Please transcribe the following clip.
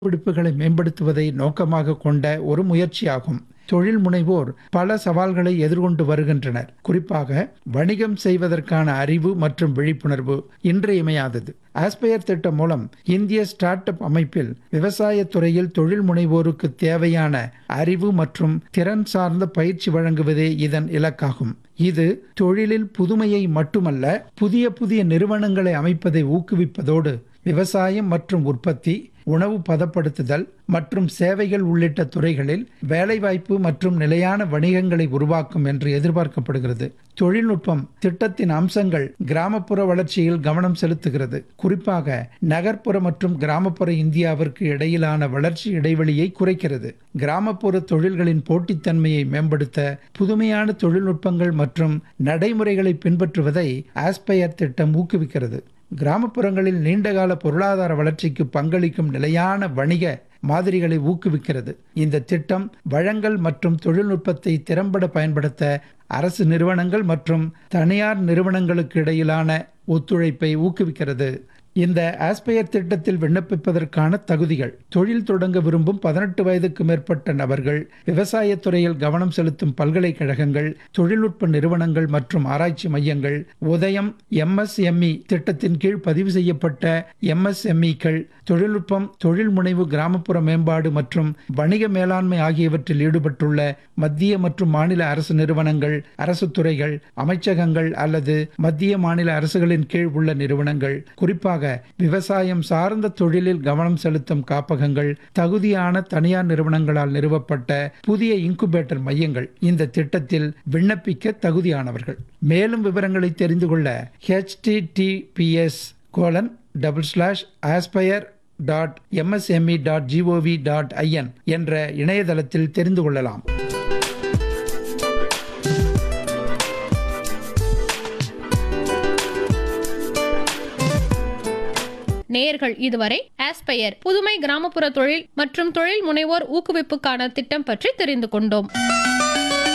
கண்டுபிடிப்புகளை மேம்படுத்துவதை நோக்கமாக கொண்ட ஒரு முயற்சியாகும் தொழில் முனைவோர் பல சவால்களை எதிர்கொண்டு வருகின்றனர் குறிப்பாக வணிகம் செய்வதற்கான அறிவு மற்றும் விழிப்புணர்வு இன்றியமையாதது ஆஸ்பயர் திட்டம் மூலம் இந்திய ஸ்டார்ட் அப் அமைப்பில் விவசாயத் துறையில் தொழில் முனைவோருக்கு தேவையான அறிவு மற்றும் திறன் சார்ந்த பயிற்சி வழங்குவதே இதன் இலக்காகும் இது தொழிலில் புதுமையை மட்டுமல்ல புதிய புதிய நிறுவனங்களை அமைப்பதை ஊக்குவிப்பதோடு விவசாயம் மற்றும் உற்பத்தி உணவு பதப்படுத்துதல் மற்றும் சேவைகள் உள்ளிட்ட துறைகளில் வேலைவாய்ப்பு மற்றும் நிலையான வணிகங்களை உருவாக்கும் என்று எதிர்பார்க்கப்படுகிறது தொழில்நுட்பம் திட்டத்தின் அம்சங்கள் கிராமப்புற வளர்ச்சியில் கவனம் செலுத்துகிறது குறிப்பாக நகர்ப்புற மற்றும் கிராமப்புற இந்தியாவிற்கு இடையிலான வளர்ச்சி இடைவெளியை குறைக்கிறது கிராமப்புற தொழில்களின் போட்டித்தன்மையை மேம்படுத்த புதுமையான தொழில்நுட்பங்கள் மற்றும் நடைமுறைகளை பின்பற்றுவதை ஆஸ்பயர் திட்டம் ஊக்குவிக்கிறது கிராமப்புறங்களில் நீண்டகால பொருளாதார வளர்ச்சிக்கு பங்களிக்கும் நிலையான வணிக மாதிரிகளை ஊக்குவிக்கிறது இந்த திட்டம் வழங்கல் மற்றும் தொழில்நுட்பத்தை திறம்பட பயன்படுத்த அரசு நிறுவனங்கள் மற்றும் தனியார் நிறுவனங்களுக்கு இடையிலான ஒத்துழைப்பை ஊக்குவிக்கிறது இந்த ஆஸ்பயர் திட்டத்தில் விண்ணப்பிப்பதற்கான தகுதிகள் தொழில் தொடங்க விரும்பும் பதினெட்டு வயதுக்கு மேற்பட்ட நபர்கள் விவசாயத் துறையில் கவனம் செலுத்தும் பல்கலைக்கழகங்கள் தொழில்நுட்ப நிறுவனங்கள் மற்றும் ஆராய்ச்சி மையங்கள் உதயம் எம்எஸ்எம்இ திட்டத்தின் கீழ் பதிவு செய்யப்பட்ட எம்எஸ்எம்இக்கள் தொழில்நுட்பம் தொழில் முனைவு கிராமப்புற மேம்பாடு மற்றும் வணிக மேலாண்மை ஆகியவற்றில் ஈடுபட்டுள்ள மத்திய மற்றும் மாநில அரசு நிறுவனங்கள் அரசு துறைகள் அமைச்சகங்கள் அல்லது மத்திய மாநில அரசுகளின் கீழ் உள்ள நிறுவனங்கள் குறிப்பாக விவசாயம் சார்ந்த தொழிலில் கவனம் செலுத்தும் காப்பகங்கள் தகுதியான தனியார் நிறுவனங்களால் நிறுவப்பட்ட புதிய இன்குபேட்டர் மையங்கள் இந்த திட்டத்தில் விண்ணப்பிக்க தகுதியானவர்கள் மேலும் விவரங்களை தெரிந்து கொள்ள HTTPS colon double slash aspire dot MSME dot GOV dot IN என்ற இணையதளத்தில் தெரிந்து கொள்ளலாம் நேயர்கள் இதுவரை ஆஸ்பயர் புதுமை கிராமப்புற தொழில் மற்றும் தொழில் முனைவோர் ஊக்குவிப்புக்கான திட்டம் பற்றி தெரிந்து கொண்டோம்